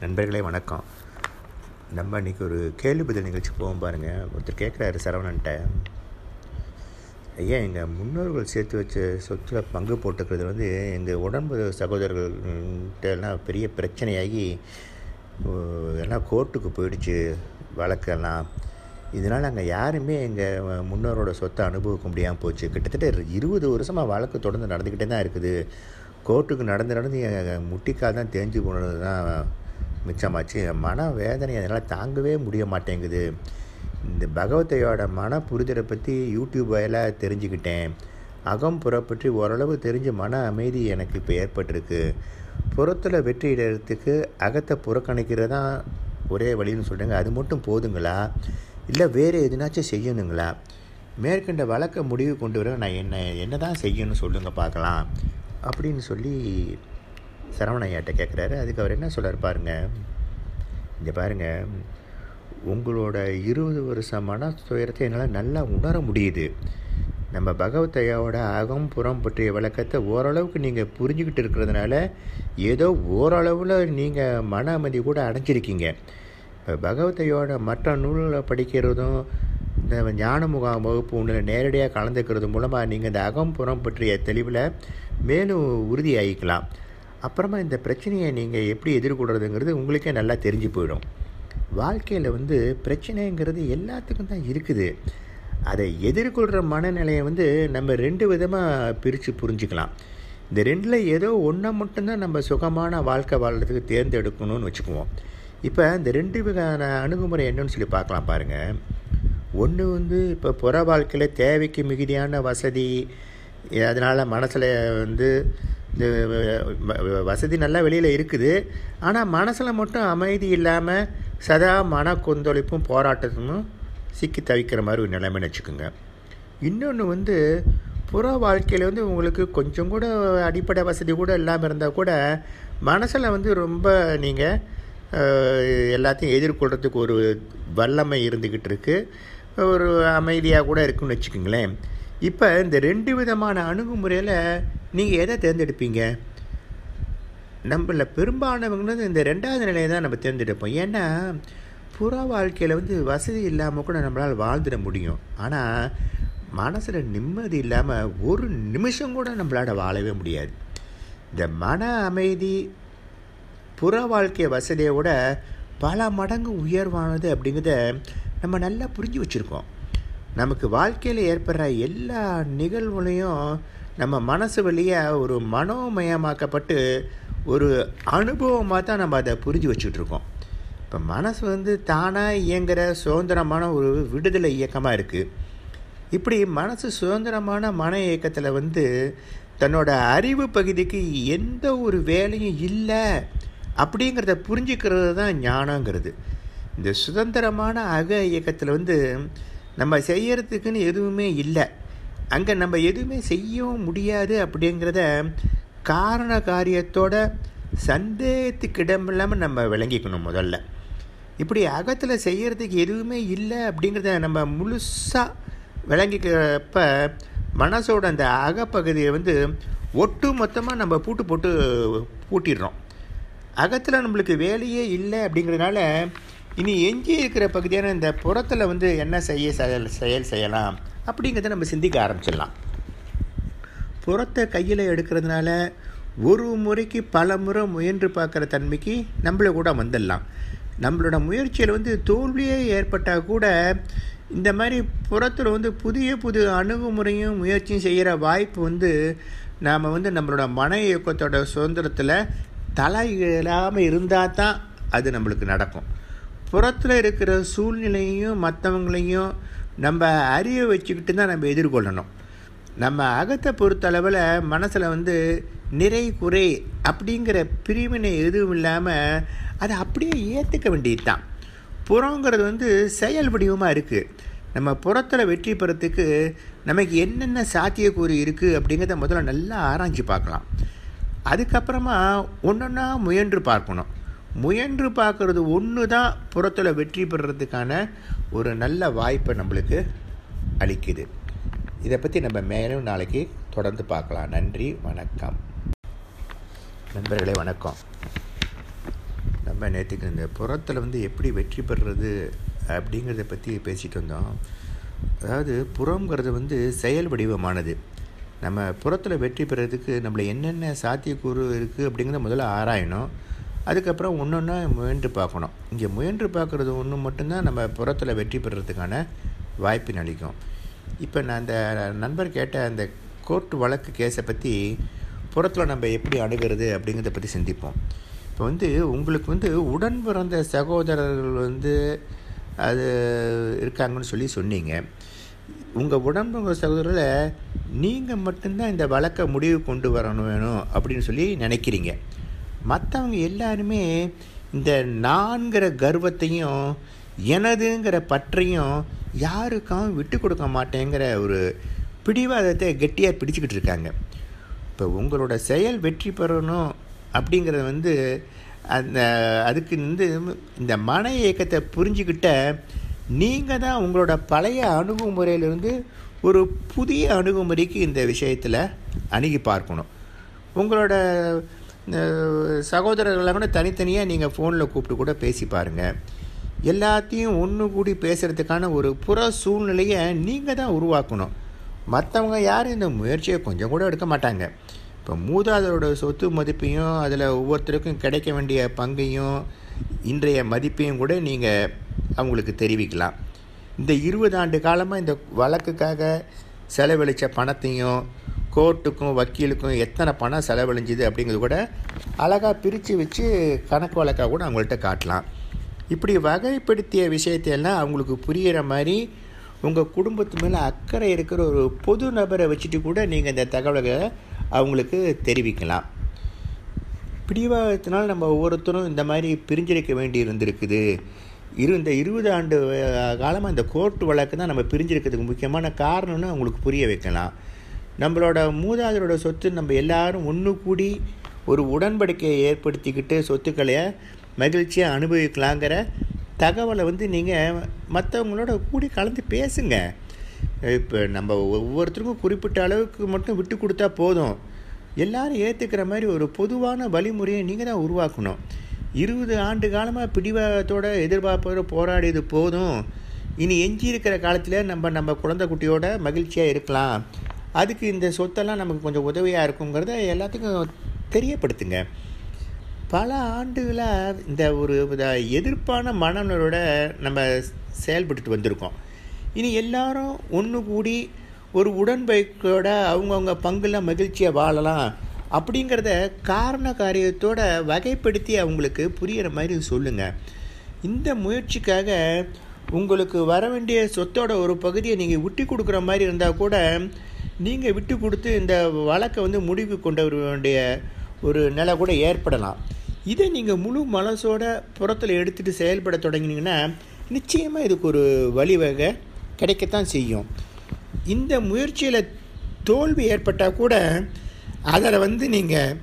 நண்பர்களே வணக்கம் நம்ம இன்றைக்கி ஒரு கேள்வி பதில் நிகழ்ச்சி போவோம் பாருங்கள் ஒருத்தர் கேட்குறாரு சரவணன்ட்ட ஐயா எங்கள் முன்னோர்கள் சேர்த்து வச்ச சொத்தில் பங்கு போட்டுக்கிறது வந்து எங்கள் உடம்பு சகோதரர்கள்ட்ட எல்லாம் பெரிய பிரச்சனையாகி ஓ- எல்லாம் கோர்ட்டுக்கு போயிடுச்சு வழக்கெல்லாம் இதனால் அங்கே யாருமே எங்கள் முன்னோரோட சொத்தை அனுபவிக்க முடியாமல் போச்சு கிட்டத்தட்ட இருபது வருஷமாக வழக்கு தொடர்ந்து நடந்துக்கிட்டே தான் இருக்குது கோர்ட்டுக்கு நடந்து நடந்து என் முட்டிக்கால் தான் தேஞ்சு போனது தான் மிச்சமாச்சு என் மன வேதனை அதனால் தாங்கவே முடிய மாட்டேங்குது இந்த பகவத்தையோட மன புரிதலை பற்றி யூடியூப் வாயிலாக தெரிஞ்சுக்கிட்டேன் அகம் புற பற்றி ஓரளவு தெரிஞ்ச மன அமைதி எனக்கு இப்போ ஏற்பட்டிருக்கு புறத்தில் வெற்றியிடறதுக்கு அகத்தை புறக்கணிக்கிறது தான் ஒரே வழின்னு சொல்கிறாங்க அது மட்டும் போதுங்களா இல்லை வேறு எதுனாச்சும் செய்யணுங்களா மேற்கண்ட வழக்க முடிவு கொண்டு வர நான் என்ன என்ன தான் செய்யணும்னு சொல்லுங்கள் பார்க்கலாம் அப்படின்னு சொல்லி சரவணையாட்ட கேட்குறாரு அதுக்கு அவர் என்ன சொல்றாரு பாருங்க இங்கே பாருங்க உங்களோட இருபது வருஷம் மன துயரத்தை என்னால் நல்லா உணர முடியுது நம்ம பகவத்தையோட அகம் புறம் பற்றிய விளக்கத்தை ஓரளவுக்கு நீங்கள் புரிஞ்சுக்கிட்டு இருக்கிறதுனால ஏதோ ஓரளவில் நீங்கள் மன அமைதி கூட அடைஞ்சிருக்கீங்க இப்போ பகவத்தையோட மற்ற நூல்களை படிக்கிறதும் இந்த ஞான முகாம் வகுப்பு ஒன்றில் நேரடியாக கலந்துக்கிறது மூலமாக நீங்கள் இந்த அகம் புறம் பற்றிய தெளிவில் மேலும் உறுதியாகிக்கலாம் அப்புறமா இந்த பிரச்சனையை நீங்கள் எப்படி எதிர்கொள்கிறதுங்கிறது உங்களுக்கே நல்லா தெரிஞ்சு போயிடும் வாழ்க்கையில் வந்து பிரச்சனைங்கிறது எல்லாத்துக்கும் தான் இருக்குது அதை எதிர்கொள்கிற மனநிலையை வந்து நம்ம ரெண்டு விதமாக பிரித்து புரிஞ்சுக்கலாம் இந்த ரெண்டில் ஏதோ ஒன்றை மட்டும்தான் நம்ம சுகமான வாழ்க்கை வாழ்கிறதுக்கு தேர்ந்தெடுக்கணும்னு வச்சுக்குவோம் இப்போ இந்த ரெண்டு வகையான அணுகுமுறை என்னன்னு சொல்லி பார்க்கலாம் பாருங்கள் ஒன்று வந்து இப்போ புற வாழ்க்கையில் தேவைக்கு மிகுதியான வசதி அதனால் மனசில் வந்து இந்த வ- வ- வசதி நல்லா வெளியில் இருக்குது ஆனால் மனசில் மட்டும் அமைதி இல்லாமல் சதா மன கொந்தளிப்பும் போராட்டமும் சிக்கி தவிக்கிற மாதிரி ஒரு நிலைமைன்னு வச்சுக்கோங்க இன்னொன்று வந்து புற வாழ்க்கையில் வந்து உங்களுக்கு கொஞ்சம் கூட அடிப்படை வசதி கூட இல்லாமல் இருந்தால் கூட மனசில் வந்து ரொம்ப நீங்கள் எல்லாத்தையும் எதிர்கொள்கிறதுக்கு ஒரு வல்லமை இருந்துக்கிட்டு இருக்கு ஒரு அமைதியாக கூட இருக்குன்னு வச்சுக்கோங்களேன் இப்போ இந்த ரெண்டு விதமான அணுகுமுறையில் நீங்கள் எதை தேர்ந்தெடுப்பீங்க நம்மள பெரும்பாலானவங்க இந்த ரெண்டாவது நிலையை தான் நம்ம தேர்ந்தெடுப்போம் ஏன்னா புற வாழ்க்கையில் வந்து வசதி இல்லாமல் கூட நம்மளால் வாழ்ந்துட முடியும் ஆனால் மனசில் நிம்மதி இல்லாமல் ஒரு நிமிஷம் கூட நம்மளால் வாழவே முடியாது இந்த மன அமைதி புற வாழ்க்கை வசதியை விட பல மடங்கு உயர்வானது அப்படிங்கிறத நம்ம நல்லா புரிஞ்சு வச்சுருக்கோம் நமக்கு வாழ்க்கையில் ஏற்படுற எல்லா நிகழ்வுலையும் நம்ம மனசு வழியாக ஒரு மனோமயமாக்கப்பட்டு ஒரு அனுபவமாக தான் நம்ம அதை புரிஞ்சு வச்சுட்ருக்கோம் இப்போ மனசு வந்து தானாக இயங்குகிற சுதந்திரமான ஒரு விடுதலை இயக்கமாக இருக்குது இப்படி மனசு சுதந்திரமான மன இயக்கத்தில் வந்து தன்னோட அறிவு பகுதிக்கு எந்த ஒரு வேலையும் இல்லை அப்படிங்கிறத புரிஞ்சுக்கிறது தான் ஞானங்கிறது இந்த சுதந்திரமான அக இயக்கத்தில் வந்து நம்ம செய்யறதுக்குன்னு எதுவுமே இல்லை அங்கே நம்ம எதுவுமே செய்யவும் முடியாது அப்படிங்கிறத காரண காரியத்தோட சந்தேகத்துக்கு இடமில்லாமல் நம்ம விளங்கிக்கணும் முதல்ல இப்படி அகத்தில் செய்யறதுக்கு எதுவுமே இல்லை அப்படிங்கிறத நம்ம முழுசாக விளங்கிக்கிறப்ப மனசோட அந்த அகப்பகுதியை வந்து ஒட்டு மொத்தமாக நம்ம பூட்டு போட்டு பூட்டிடுறோம் அகத்தில் நம்மளுக்கு வேலையே இல்லை அப்படிங்கிறதுனால இனி எஞ்சி இருக்கிற பகுதியான இந்த புறத்தில் வந்து என்ன செய்ய செயல் செயல் செய்யலாம் அப்படிங்கிறத நம்ம சிந்திக்க ஆரம்பிச்சிடலாம் புறத்தை கையில் எடுக்கிறதுனால ஒரு முறைக்கு பல முறை முயன்று பார்க்குற தன்மைக்கு நம்மள கூட வந்துடலாம் நம்மளோட முயற்சியில் வந்து தோல்வியே ஏற்பட்டால் கூட இந்த மாதிரி புறத்தில் வந்து புதிய புது அணுகுமுறையும் முயற்சியும் செய்கிற வாய்ப்பு வந்து நாம் வந்து நம்மளோட மன இயக்கத்தோட சுதந்திரத்தில் தலையிடாமல் இருந்தால் தான் அது நம்மளுக்கு நடக்கும் புறத்தில் இருக்கிற சூழ்நிலையும் மற்றவங்களையும் நம்ம அறிய வச்சுக்கிட்டு தான் நம்ம எதிர்கொள்ளணும் நம்ம அகத்தை பொறுத்தளவில் மனசில் வந்து நிறை குறை அப்படிங்கிற பிரிவினை எதுவும் இல்லாமல் அதை அப்படியே ஏற்றுக்க வேண்டியது தான் புறங்கிறது வந்து செயல் வடிவமாக இருக்குது நம்ம புறத்தில் வெற்றி பெறத்துக்கு நமக்கு என்னென்ன சாத்தியக்கூறு இருக்குது அப்படிங்கிறத முதல்ல நல்லா ஆராய்ஞ்சு பார்க்கலாம் அதுக்கப்புறமா ஒன்றொன்னா முயன்று பார்க்கணும் முயன்று பார்க்குறது ஒன்று தான் புறத்தில் வெற்றி பெறுறதுக்கான ஒரு நல்ல வாய்ப்பை நம்மளுக்கு அளிக்குது இதை பற்றி நம்ம மேலும் நாளைக்கு தொடர்ந்து பார்க்கலாம் நன்றி வணக்கம் நண்பர்களே வணக்கம் இந்த நம்ம நேற்றுக்கு இந்த புறத்தில் வந்து எப்படி வெற்றி பெறுறது அப்படிங்கிறத பற்றி பேசிகிட்டு வந்தோம் அதாவது புறங்கிறது வந்து செயல் வடிவமானது நம்ம புறத்தில் வெற்றி பெறதுக்கு நம்மளை என்னென்ன சாத்தியக்கூறு இருக்குது அப்படிங்கிறத முதல்ல ஆராயணும் அதுக்கப்புறம் ஒன்று ஒன்றா முயன்று பார்க்கணும் இங்கே முயன்று பார்க்குறது ஒன்று மட்டும்தான் நம்ம புறத்தில் வெற்றி பெறுறதுக்கான வாய்ப்பின் அளிக்கும் இப்போ நான் அந்த நண்பர் கேட்ட அந்த கோர்ட்டு வழக்கு கேஸை பற்றி புறத்தில் நம்ம எப்படி அணுகிறது அப்படிங்கிறத பற்றி சிந்திப்போம் இப்போ வந்து உங்களுக்கு வந்து உடன் பிறந்த சகோதரர்கள் வந்து அது இருக்காங்கன்னு சொல்லி சொன்னீங்க உங்கள் உடன் பிறந்த சகோதரர்களை நீங்கள் மட்டும்தான் இந்த வழக்கை முடிவு கொண்டு வரணும் வேணும் அப்படின்னு சொல்லி நினைக்கிறீங்க மற்றவங்க எல்லாருமே இந்த நான்கிற கர்வத்தையும் எனதுங்கிற பற்றையும் யாருக்கும் விட்டு கொடுக்க மாட்டேங்கிற ஒரு பிடிவாதத்தை கெட்டியாக பிடிச்சிக்கிட்டு இருக்காங்க இப்போ உங்களோட செயல் வெற்றி பெறணும் அப்படிங்கிறது வந்து அந்த அதுக்கு வந்து இந்த மன இயக்கத்தை புரிஞ்சுக்கிட்ட நீங்கள் தான் உங்களோட பழைய அணுகுமுறையிலிருந்து ஒரு புதிய அணுகுமுறைக்கு இந்த விஷயத்தில் அணுகி பார்க்கணும் உங்களோட சகோதரர்களை கூட தனித்தனியாக நீங்கள் ஃபோனில் கூப்பிட்டு கூட பேசி பாருங்கள் எல்லாத்தையும் ஒன்று கூடி பேசுகிறதுக்கான ஒரு புற சூழ்நிலையை நீங்கள் தான் உருவாக்கணும் மற்றவங்க யாரும் இந்த முயற்சியை கொஞ்சம் கூட எடுக்க மாட்டாங்க இப்போ மூதாதரோட சொத்து மதிப்பையும் அதில் ஒவ்வொருத்தருக்கும் கிடைக்க வேண்டிய பங்கையும் இன்றைய மதிப்பையும் கூட நீங்கள் அவங்களுக்கு தெரிவிக்கலாம் இந்த இருபது ஆண்டு காலமாக இந்த வழக்குக்காக செலவழித்த பணத்தையும் கோர்ட்டுக்கும் வக்கீலுக்கும் எத்தனை பணம் செலவழிஞ்சுது அப்படிங்கிறது கூட அழகாக பிரித்து வச்சு கணக்கு வழக்காக கூட அவங்கள்ட்ட காட்டலாம் இப்படி வகைப்படுத்திய விஷயத்தையெல்லாம் அவங்களுக்கு புரிகிற மாதிரி உங்கள் குடும்பத்து மேலே அக்கறை இருக்கிற ஒரு பொது நபரை வச்சுட்டு கூட நீங்கள் இந்த தகவல்களை அவங்களுக்கு தெரிவிக்கலாம் பிடிவாதத்தினால் நம்ம ஒவ்வொருத்தரும் இந்த மாதிரி பிரிஞ்சிருக்க வேண்டி இருந்திருக்குது இரு இந்த இருபது ஆண்டு காலமாக இந்த கோர்ட்டு வழக்கு தான் நம்ம பிரிஞ்சிருக்கிறதுக்கு முக்கியமான காரணம்னு அவங்களுக்கு புரிய வைக்கலாம் நம்மளோட மூதாதரோட சொத்து நம்ம எல்லாரும் ஒன்று கூடி ஒரு உடன்படிக்கையை ஏற்படுத்திக்கிட்டு சொத்துக்களை மகிழ்ச்சியாக அனுபவிக்கலாங்கிற தகவலை வந்து நீங்கள் மற்றவங்களோட கூடி கலந்து பேசுங்க இப்போ நம்ம ஒவ்வொருத்தருக்கும் குறிப்பிட்ட அளவுக்கு மட்டும் விட்டு கொடுத்தா போதும் எல்லாரும் ஏற்றுக்கிற மாதிரி ஒரு பொதுவான வழிமுறையை நீங்கள் தான் உருவாக்கணும் இருபது ஆண்டு காலமாக பிடிவாதத்தோட எதிர்பார்ப்போட போராடியது போதும் இனி எஞ்சி இருக்கிற காலத்தில் நம்ம நம்ம குழந்தை குட்டியோட மகிழ்ச்சியாக இருக்கலாம் அதுக்கு இந்த சொத்தெல்லாம் நமக்கு கொஞ்சம் உதவியாக இருக்குங்கிறத எல்லாத்துக்கும் தெரியப்படுத்துங்க பல ஆண்டுகளாக இந்த ஒரு எதிர்ப்பான மனநலோட நம்ம செயல்பட்டு வந்திருக்கோம் இனி எல்லாரும் ஒன்று கூடி ஒரு உடன்பைக்கோட அவங்கவுங்க பங்கில் மகிழ்ச்சியாக வாழலாம் அப்படிங்கிறத காரண காரியத்தோட வகைப்படுத்தி அவங்களுக்கு புரிகிற மாதிரி சொல்லுங்கள் இந்த முயற்சிக்காக உங்களுக்கு வர வேண்டிய சொத்தோட ஒரு பகுதியை நீங்கள் விட்டு கொடுக்குற மாதிரி இருந்தால் கூட நீங்கள் விட்டு கொடுத்து இந்த வழக்கை வந்து முடிவு கொண்டு வர வேண்டிய ஒரு நிலை கூட ஏற்படலாம் இதை நீங்கள் முழு மனசோட புறத்தில் எடுத்துகிட்டு செயல்பட தொடங்கினீங்கன்னா நிச்சயமாக இதுக்கு ஒரு வழிவகை கிடைக்கத்தான் செய்யும் இந்த முயற்சியில் தோல்வி ஏற்பட்டால் கூட அதில் வந்து நீங்கள்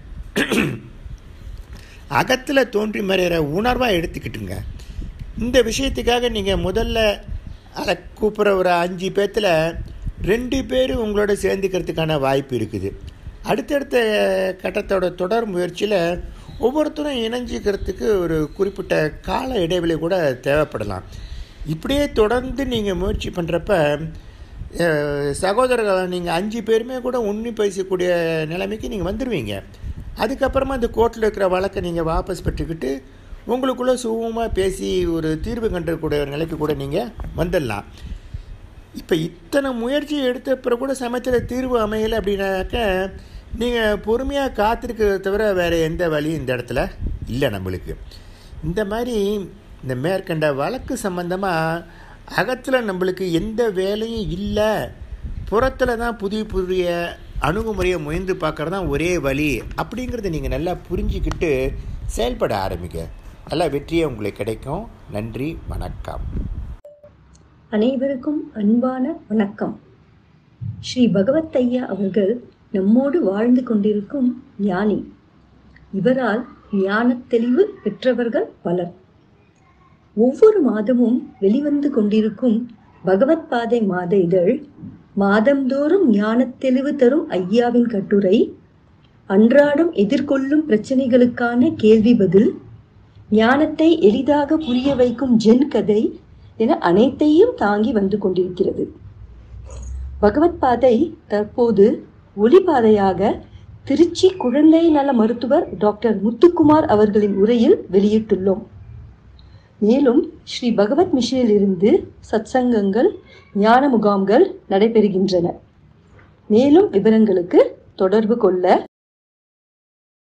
அகத்தில் தோன்றி மறைகிற உணர்வாக எடுத்துக்கிட்டுங்க இந்த விஷயத்துக்காக நீங்கள் முதல்ல அதை கூப்பிட்ற ஒரு அஞ்சு பேர்த்தில் ரெண்டு பேர் உங்களோட சேர்ந்துக்கிறதுக்கான வாய்ப்பு இருக்குது அடுத்தடுத்த கட்டத்தோட தொடர் முயற்சியில் ஒவ்வொருத்தரும் இணைஞ்சிக்கிறதுக்கு ஒரு குறிப்பிட்ட கால இடைவெளி கூட தேவைப்படலாம் இப்படியே தொடர்ந்து நீங்கள் முயற்சி பண்ணுறப்ப சகோதரர்கள் நீங்கள் அஞ்சு பேருமே கூட ஒன்று பேசக்கூடிய நிலைமைக்கு நீங்கள் வந்துடுவீங்க அதுக்கப்புறமா இந்த கோர்ட்டில் இருக்கிற வழக்கை நீங்கள் வாபஸ் பெற்றுக்கிட்டு உங்களுக்குள்ளே சுகமாக பேசி ஒரு தீர்வு கண்டக்கூடிய ஒரு நிலைக்கு கூட நீங்கள் வந்துடலாம் இப்போ இத்தனை முயற்சி எடுத்த பிறகு கூட சமயத்தில் தீர்வு அமையலை அப்படின்னாக்க நீங்கள் பொறுமையாக காத்திருக்கிறத தவிர வேறு எந்த வழியும் இந்த இடத்துல இல்லை நம்மளுக்கு இந்த மாதிரி இந்த மேற்கண்ட வழக்கு சம்மந்தமாக அகத்தில் நம்மளுக்கு எந்த வேலையும் இல்லை புறத்தில் தான் புதிய புதிய அணுகுமுறையை முயன்று பார்க்குறது தான் ஒரே வழி அப்படிங்கிறத நீங்கள் நல்லா புரிஞ்சுக்கிட்டு செயல்பட ஆரம்பிங்க நல்லா வெற்றியே உங்களுக்கு கிடைக்கும் நன்றி வணக்கம் அனைவருக்கும் அன்பான வணக்கம் ஸ்ரீ பகவத் ஐயா அவர்கள் நம்மோடு வாழ்ந்து கொண்டிருக்கும் ஞானி இவரால் ஞானத் தெளிவு பெற்றவர்கள் பலர் ஒவ்வொரு மாதமும் வெளிவந்து கொண்டிருக்கும் பகவத் பாதை மாத இதழ் மாதந்தோறும் ஞானத் தெளிவு தரும் ஐயாவின் கட்டுரை அன்றாடம் எதிர்கொள்ளும் பிரச்சனைகளுக்கான கேள்வி பதில் ஞானத்தை எளிதாக புரிய வைக்கும் ஜென் கதை என அனைத்தையும் தாங்கி வந்து கொண்டிருக்கிறது பகவத் பாதை தற்போது ஒளிபாதையாக திருச்சி குழந்தை நல மருத்துவர் டாக்டர் முத்துக்குமார் அவர்களின் உரையில் வெளியிட்டுள்ளோம் மேலும் ஸ்ரீ பகவத் மிஷனில் இருந்து சத்சங்கங்கள் ஞான முகாம்கள் நடைபெறுகின்றன மேலும் விவரங்களுக்கு தொடர்பு கொள்ள